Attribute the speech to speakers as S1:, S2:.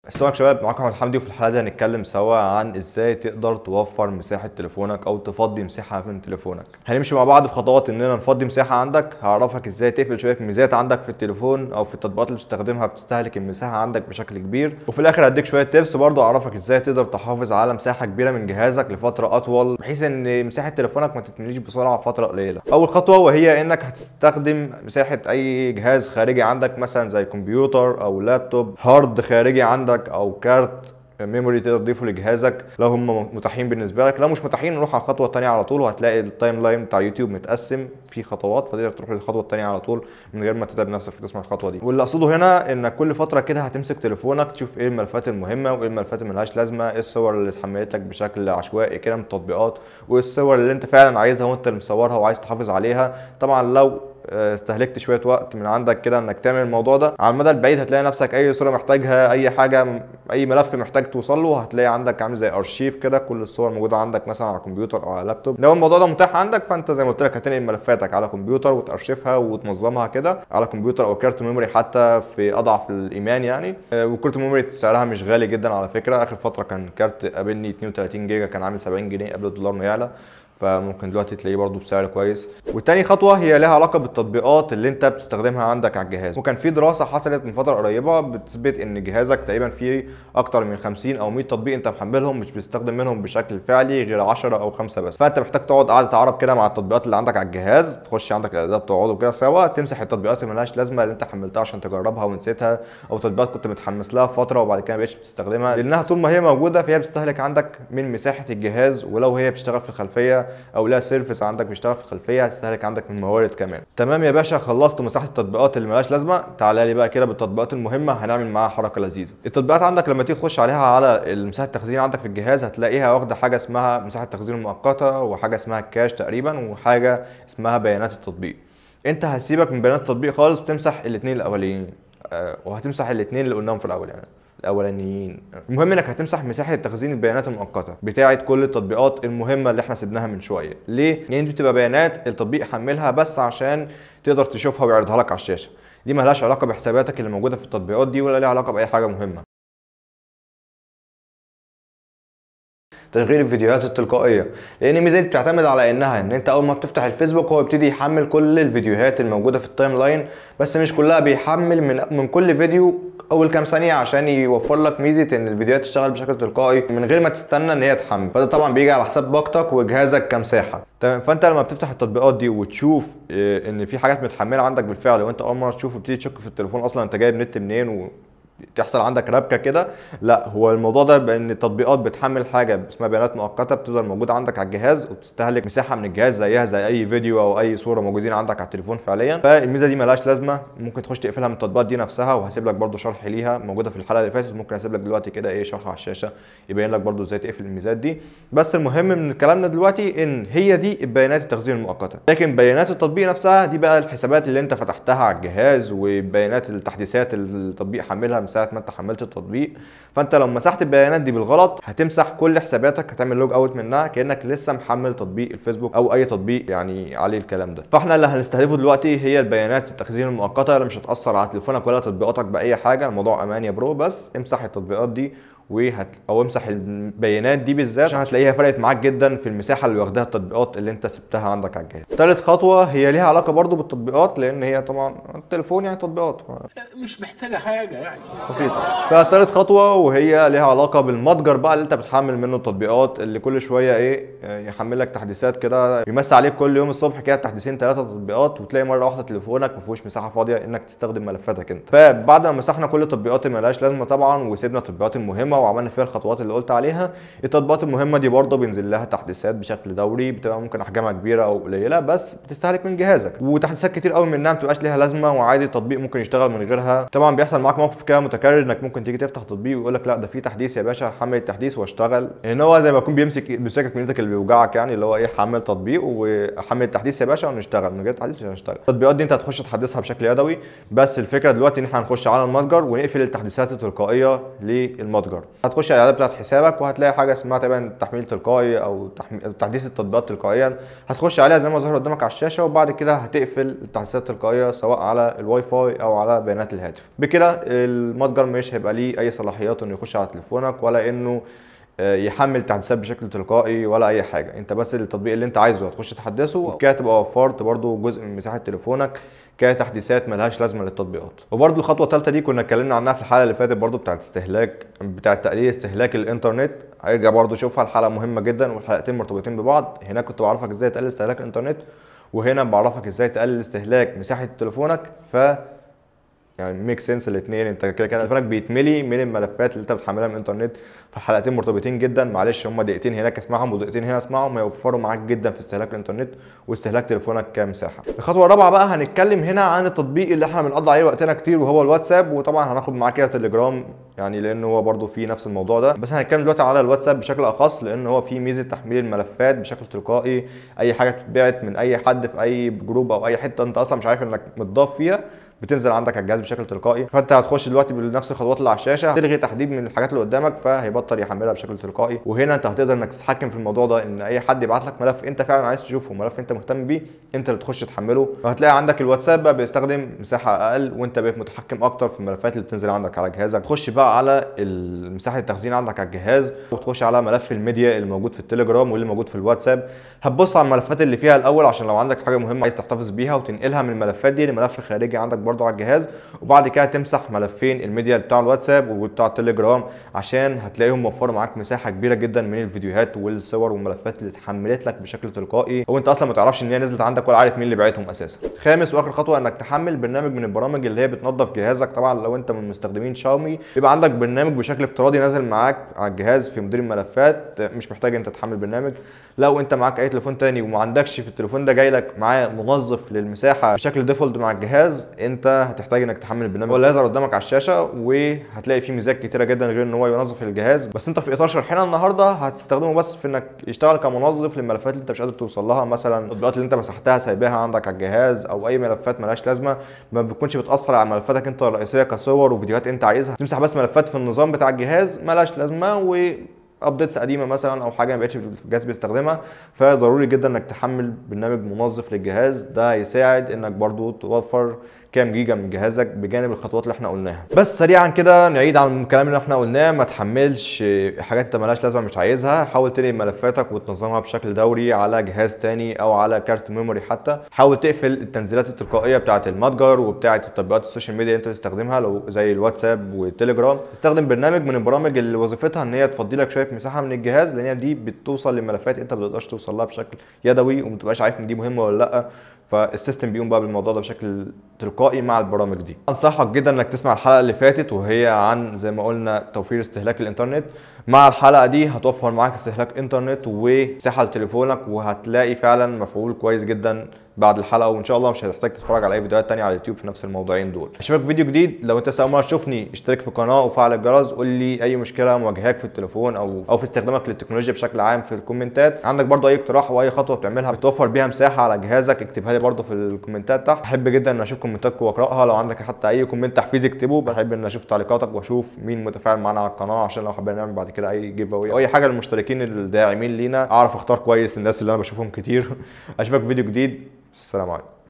S1: السلام عليكم شباب معاكم احمد حمدي وفي الحلقه دي هنتكلم سوا عن ازاي تقدر توفر مساحه تليفونك او تفضي مساحه من تليفونك هنمشي مع بعض في خطوات اننا نفضي مساحه عندك هعرفك ازاي تقفل شويه ميزات عندك في التليفون او في التطبيقات اللي بتستخدمها بتستهلك المساحه عندك بشكل كبير وفي الاخر هديك شويه تيبس برضه اعرفك ازاي تقدر تحافظ على مساحه كبيره من جهازك لفتره اطول بحيث ان مساحه تليفونك ما تتمليش بسرعه فتره قليله اول خطوه وهي انك هتستخدم مساحه اي جهاز خارجي عندك مثلا زي كمبيوتر او لابتوب هارد خارجي عندك او كارت ميموري تقدر تضيفه لجهازك لو هم متاحين بالنسبه لك لو مش متاحين نروح على الخطوه الثانيه على طول وهتلاقي التايم لاين بتاع يوتيوب متقسم في خطوات فتقدر تروح للخطوه الثانيه على طول من غير ما تتعب نفسك في تسمع الخطوه دي واللي اقصده هنا انك كل فتره كده هتمسك تليفونك تشوف ايه الملفات المهمه وايه الملفات اللي ملهاش لازمه ايه الصور اللي اتحملت لك بشكل عشوائي كده من التطبيقات وايه الصور اللي انت فعلا عايزها وانت اللي مصورها وعايز تحافظ عليها طبعا لو استهلكت شويه وقت من عندك كده انك تعمل الموضوع ده على المدى البعيد هتلاقي نفسك اي صوره محتاجها اي حاجه اي ملف محتاج توصل له هتلاقي عندك عامل زي ارشيف كده كل الصور موجوده عندك مثلا على كمبيوتر او على لابتوب لو الموضوع ده متاح عندك فانت زي ما قلت لك هتنقل ملفاتك على كمبيوتر وتارشفها وتنظمها كده على كمبيوتر او كارت ميموري حتى في اضعف الايمان يعني وكارت ميموري سعرها مش غالي جدا على فكره اخر فتره كان كارت قابلني 32 جيجا كان عامل 70 جنيه قبل الدولار ما يعلى فممكن دلوقتي تلاقيه برضه بسعر كويس والتاني خطوه هي لها علاقه بالتطبيقات اللي انت بتستخدمها عندك على الجهاز وكان في دراسه حصلت من فتره قريبه بتثبت ان جهازك تقريبا فيه اكتر من 50 او 100 تطبيق انت محملهم مش بتستخدم منهم بشكل فعلي غير 10 او 5 بس فانت محتاج تقعد قعده عرب كده مع التطبيقات اللي عندك على الجهاز تخش عندك الاعدادات تقعدوا كده سوا تمسح التطبيقات اللي ملهاش لازمه اللي انت حملتها عشان تجربها ونسيتها او تطبيقات كنت متحمس لها فتره وبعد كده ما بقتش بتستخدمها لانها طول ما هي موجوده فهي بتستهلك عندك من مساحه الجهاز ولو هي بتشتغل في الخلفيه او لها سيرفيس عندك بيشتغل في الخلفيه هتستهلك عندك من موارد كمان تمام يا باشا خلصت مساحه التطبيقات اللي ملهاش لازمه تعالى لي بقى كده بالتطبيقات المهمه هنعمل معاها حركه لذيذه التطبيقات عندك لما تيجي تخش عليها على مساحه التخزين عندك في الجهاز هتلاقيها واخده حاجه اسمها مساحه التخزين المؤقته وحاجه اسمها الكاش تقريبا وحاجه اسمها بيانات التطبيق انت هسيبك من بيانات التطبيق خالص وتمسح الاثنين الاولانيين أه وهتمسح الاثنين اللي قلناهم في الاول يعني الاولانيين المهم انك هتمسح مساحه تخزين البيانات المؤقته بتاعه كل التطبيقات المهمه اللي احنا سيبناها من شويه ليه لان دي بتبقى بيانات التطبيق حملها بس عشان تقدر تشوفها ويعرضها لك على الشاشه دي ملهاش علاقه بحساباتك اللي موجوده في التطبيقات دي ولا ليها علاقه باي حاجه مهمه تشغيل الفيديوهات التلقائيه لان الميزه دي بتعتمد على انها ان انت اول ما بتفتح الفيسبوك هو يبتدي يحمل كل الفيديوهات الموجوده في التايم لاين بس مش كلها بيحمل من من كل فيديو اول كام ثانيه عشان يوفر لك ميزه ان الفيديوهات تشتغل بشكل تلقائي من غير ما تستنى ان هي تحمل فده طبعا بيجي على حساب باقتك وجهازك كمساحه تمام فانت لما بتفتح التطبيقات دي وتشوف ان في حاجات متحمله عندك بالفعل وانت اول مره تشوف وتبتدي تشك في التليفون اصلا انت جايب نت منين و... تحصل عندك ربكه كده لا هو الموضوع ده بان التطبيقات بتحمل حاجه اسمها بيانات مؤقته بتفضل موجوده عندك على الجهاز وبتستهلك مساحه من الجهاز زيها زي اي فيديو او اي صوره موجودين عندك على التليفون فعليا فالميزه دي ملهاش لازمه ممكن تخش تقفلها من التطبيقات دي نفسها وهسيب لك برده شرح ليها موجوده في الحلقه اللي فاتت ممكن اسيب لك دلوقتي كده ايه شرح على الشاشه يبين لك برده ازاي تقفل الميزات دي بس المهم من كلامنا دلوقتي ان هي دي البيانات التخزين المؤقته لكن بيانات التطبيق نفسها دي بقى الحسابات اللي انت فتحتها على الجهاز وبيانات التحديثات اللي التطبيق حملها من ساعه ما انت حملت التطبيق فانت لو مسحت البيانات دي بالغلط هتمسح كل حساباتك هتعمل لوج اوت منها كانك لسه محمل تطبيق الفيسبوك او اي تطبيق يعني عليه الكلام ده فاحنا اللي هنستهدفه دلوقتي هي البيانات التخزين المؤقته اللي مش هتاثر على تليفونك ولا تطبيقاتك باي حاجه الموضوع امان يا برو بس امسح التطبيقات دي وهت او امسح البيانات دي بالذات عشان هتلاقيها فرقت معاك جدا في المساحه اللي واخداها التطبيقات اللي انت سبتها عندك على الجهاز. ثالث خطوه هي ليها علاقه برضو بالتطبيقات لان هي طبعا التليفون يعني تطبيقات ف...
S2: مش محتاجه حاجه يعني
S1: بسيطه. فثالث خطوه وهي ليها علاقه بالمتجر بقى اللي انت بتحمل منه التطبيقات اللي كل شويه ايه يحمل لك تحديثات كده يمسي عليك كل يوم الصبح كده تحديثين ثلاثه تطبيقات وتلاقي مره واحده تليفونك ما فيهوش مساحه فاضيه انك تستخدم ملفاتك انت. فبعد ما مسحنا كل التطبيقات اللي مالهاش لازمه طبعا وسيبنا التطبيقات المهمه وعملنا فيها الخطوات اللي قلت عليها التطبيقات المهمه دي برضه بينزل لها تحديثات بشكل دوري بتبقى ممكن احجامها كبيره او قليله بس بتستهلك من جهازك وتحديثات كتير قوي منها ما بتبقاش ليها لازمه وعادي التطبيق ممكن يشتغل من غيرها طبعا بيحصل معاك موقف كده متكرر انك ممكن تيجي تفتح تطبيق ويقول لك لا ده في تحديث يا باشا حمل التحديث واشتغل ان هو زي ما يكون بيمسك بيمسكك من ايدك اللي بيوجعك يعني اللي هو ايه حمل تطبيق وحمل التحديث يا باشا ونشتغل من غير تحديث مش هنشتغل التطبيقات دي انت هتخش تحدثها بشكل يدوي بس الفكره دلوقتي ان احنا هنخش على المتجر ونقفل التحديثات التلقائيه للمتجر هتخش على الاعدادات بتاعت حسابك وهتلاقي حاجه اسمها تقريبا تحميل تلقائي او تحمي... أو تحديث التطبيقات تلقائيا هتخش عليها زي ما ظهر قدامك على الشاشه وبعد كده هتقفل التحديثات التلقائيه سواء على الواي فاي او على بيانات الهاتف بكده المتجر مش هيبقى ليه اي صلاحيات انه يخش على تليفونك ولا انه آه، يحمل تحديثات بشكل تلقائي ولا اي حاجه انت بس التطبيق اللي انت عايزه هتخش تحدثه وكده تبقى وفرت برضو جزء من مساحه تليفونك كتحديثات ملهاش لازمه للتطبيقات وبرضو الخطوه الثالثه دي كنا اتكلمنا عنها في الحلقه اللي فاتت برضو بتاعت استهلاك بتاعت تقليل استهلاك الانترنت هرجع برضو شوفها الحلقه مهمه جدا والحلقتين مرتبطين ببعض هناك كنت بعرفك ازاي تقلل استهلاك الانترنت وهنا بعرفك ازاي تقلل استهلاك مساحه تليفونك ف يعني ميك سنس الاثنين انت كده كده تليفونك بيتملي من الملفات اللي انت بتحملها من الانترنت فالحلقتين مرتبطين جدا معلش هما دقيقتين هناك اسمعهم ودقيقتين هنا اسمعهم هيوفروا معاك جدا في استهلاك الانترنت واستهلاك تليفونك كمساحه الخطوه الرابعه بقى هنتكلم هنا عن التطبيق اللي احنا بنقضي عليه وقتنا كتير وهو الواتساب وطبعا هناخد معاه كده تليجرام يعني لان هو برده فيه نفس الموضوع ده بس هنتكلم دلوقتي على الواتساب بشكل اخص لان هو فيه ميزه تحميل الملفات بشكل تلقائي اي حاجه تتبعت من اي حد في اي جروب او اي حته انت اصلا مش عارف انك متضاف فيها بتنزل عندك على الجهاز بشكل تلقائي فانت هتخش دلوقتي بنفس الخطوات اللي على الشاشه تلغي تحديد من الحاجات اللي قدامك فهيبطل يحملها بشكل تلقائي وهنا انت هتقدر انك تتحكم في الموضوع ده ان اي حد يبعت لك ملف انت فعلا عايز تشوفه ملف انت مهتم بيه انت اللي تخش تحمله وهتلاقي عندك الواتساب بقى بيستخدم مساحه اقل وانت بقيت متحكم اكتر في الملفات اللي بتنزل عندك على جهازك تخش بقى على مساحه التخزين عندك على الجهاز وتخش على ملف الميديا اللي موجود في التليجرام واللي موجود في الواتساب هتبص على الملفات اللي فيها الاول عشان لو عندك حاجه مهمه عايز تحتفظ بيها وتنقلها من الملفات دي لملف خارجي عندك برضو على الجهاز وبعد كده تمسح ملفين الميديا بتاع الواتساب وبتاع التليجرام عشان هتلاقيهم موفروا معاك مساحه كبيره جدا من الفيديوهات والصور والملفات اللي اتحملت لك بشكل تلقائي وانت اصلا ما تعرفش ان هي نزلت عندك ولا عارف مين اللي باعتهم اساسا خامس واخر خطوه انك تحمل برنامج من البرامج اللي هي بتنظف جهازك طبعا لو انت من مستخدمين شاومي يبقى عندك برنامج بشكل افتراضي نازل معاك على الجهاز في مدير الملفات مش محتاج انت تحمل برنامج لو انت معاك اي تليفون تاني وما عندكش في التليفون ده جاي لك معاه منظف للمساحه بشكل ديفولت مع الجهاز انت هتحتاج انك تحمل البرنامج اللي هيظهر قدامك على الشاشه وهتلاقي فيه ميزات كتيره جدا غير ان هو ينظف الجهاز بس انت في اطار شرحنا النهارده هتستخدمه بس في انك يشتغل كمنظف للملفات اللي انت مش قادر توصل لها مثلا التطبيقات اللي انت مسحتها سايباها عندك على الجهاز او اي ملفات ملهاش لازمه ما بتكونش بتاثر على ملفاتك انت الرئيسيه كصور وفيديوهات انت عايزها تمسح بس ملفات في النظام بتاع الجهاز ملهاش لازمه و ابديتس قديمه مثلا او حاجه ما بقتش الجهاز بيستخدمها فضروري جدا انك تحمل برنامج منظف للجهاز ده هيساعد انك برضو توفر كام جيجا من جهازك بجانب الخطوات اللي احنا قلناها بس سريعا كده نعيد عن الكلام اللي احنا قلناه ما تحملش حاجات انت مالهاش لازمه مش عايزها حاول تنقل ملفاتك وتنظمها بشكل دوري على جهاز تاني او على كارت ميموري حتى حاول تقفل التنزيلات التلقائيه بتاعه المتجر وبتاعه التطبيقات السوشيال ميديا اللي انت تستخدمها لو زي الواتساب والتليجرام استخدم برنامج من البرامج اللي وظيفتها ان هي تفضي لك شويه مساحه من الجهاز لان هي دي بتوصل لملفات انت ما بتقدرش توصل لها بشكل يدوي وما تبقاش عارف ان دي مهمه ولا لا فالسيستم بيقوم بقى بالموضوع ده بشكل تلقائي مع البرامج دي انصحك جدا انك تسمع الحلقه اللي فاتت وهي عن زي ما قلنا توفير استهلاك الانترنت مع الحلقه دي هتوفر معاك استهلاك انترنت ومساحه لتليفونك وهتلاقي فعلا مفعول كويس جدا بعد الحلقه وان شاء الله مش هتحتاج تتفرج على اي فيديوهات تانية على اليوتيوب في نفس الموضوعين دول اشوفك فيديو جديد لو انت اول مره تشوفني اشترك في القناه وفعل الجرس قول لي اي مشكله مواجهاك في التليفون او او في استخدامك للتكنولوجيا بشكل عام في الكومنتات عندك برضو اي اقتراح او اي خطوه بتعملها بتوفر بيها مساحه على جهازك اكتبها لي برضو في الكومنتات تحت احب جدا ان اشوف كومنتاتكم واقراها لو عندك حتى اي كومنت تحفيزي اكتبه بحب ان اشوف تعليقاتك واشوف مين متفاعل معانا على القناه عشان لو حابين نعمل بعد كده اي جيف او اي حاجه للمشتركين الداعمين لينا اعرف اختار كويس الناس اللي انا بشوفهم كتير اشوفك في فيديو جديد السلام عليكم